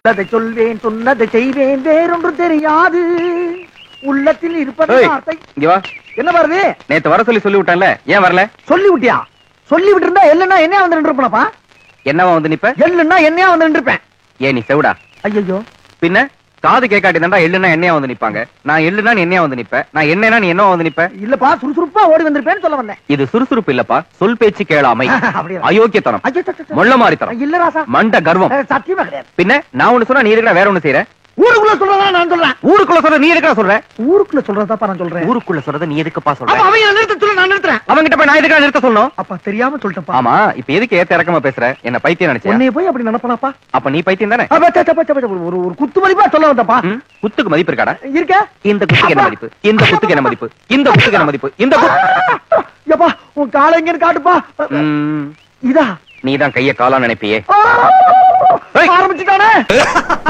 அதை சொல்வேன் சொன்னதை செய்வேன் வேறொன்றும் தெரியாது உள்ளத்தில் இருப்பது ஏய், வார்த்தை இங்க வா என்ன வருது நேத்து வர சொல்லி சொல்லி விட்டான்ல ஏன் வரல சொல்லி விட்டியா சொல்லி விட்டு இருந்தா எல்லுன்னா என்னையா வந்து நின்றுப்பனப்பா என்னவா வந்து நிப்ப எல்லுன்னா என்னையா வந்து நின்றுப்பேன் ஏன் நீ செவிடா ஐயோ பின்ன காது கேட்காட்டி தாண்டா எள்ளுனா என்னையா வந்து நிப்பாங்க நான் எள்ளுனா நீ என்னையா வந்து நிப்ப நான் என்னன்னா நீ என்னவா வந்து நிப்ப இல்லப்பா சுறுசுறுப்பா ஓடி வந்திருப்பேன்னு சொல்ல வந்தேன் இது சுறுசுறுப்பு இல்லப்பா சொல் பேச்சு கேளாமை அப்படியா? அயோக்கியத்தனம் ஐயோ, சே, சே, சே. மொள்ள மாறித்தனம் இல்ல ராசா மண்ட கர்வம் அஹ், சத்தியமா கிடையாது பின்ன நான் ஒண்ணு சொன்னா நீ இருக்கிற வேற ஒண்ணு செய்யற ஊருக்குள்ள சொல்றதா நான் சொல்றேன் ஊருக்குள்ள சொல்ற நீ இருக்கிற சொல்ற ஊருக்குள்ள சொல்றதாப்பா நான் சொல்றேன் ஊருக்குள்ள சொல்றத நீ எதுக்குப்பா அப்ப சொல்ற அவங்க நிறுத்த சொல்ல நான் நிறுத்துறேன் அவங்கிட்ட போய் நான் எதுக்கா நிறுத்த சொல்லணும் அப்பா தெரியாம சொல்லிட்டேன்ப்பா ஆமா இப்ப எதுக்கு ஏத்த இறக்கமா பேசுற என்ன பைத்தியம் நினைச்சியா உன்னைய போய் அப்படி நினைப்பனாப்பா அப்ப நீ பைத்தியம் தானே அப்ப, சே, சே, சே, சே, ஒரு ஒரு குத்து மதிப்பா சொல்ல வந்தப்பா ம்? குத்துக்கு மதிப்பு இருக்காடா இருக்க இந்த குத்துக்கு என்ன மதிப்பு இந்த குத்துக்கு என்ன மதிப்பு இந்த குத்துக்கு என்ன மதிப்பு இந்த குத்து- எப்பா உன் காலை எங்கன்னு காட்டுப்பா ம், இதா நீதான் கைய காலா நினைப்பியே ஆ! ஏய். ஆரம்பிச்சுட்டானே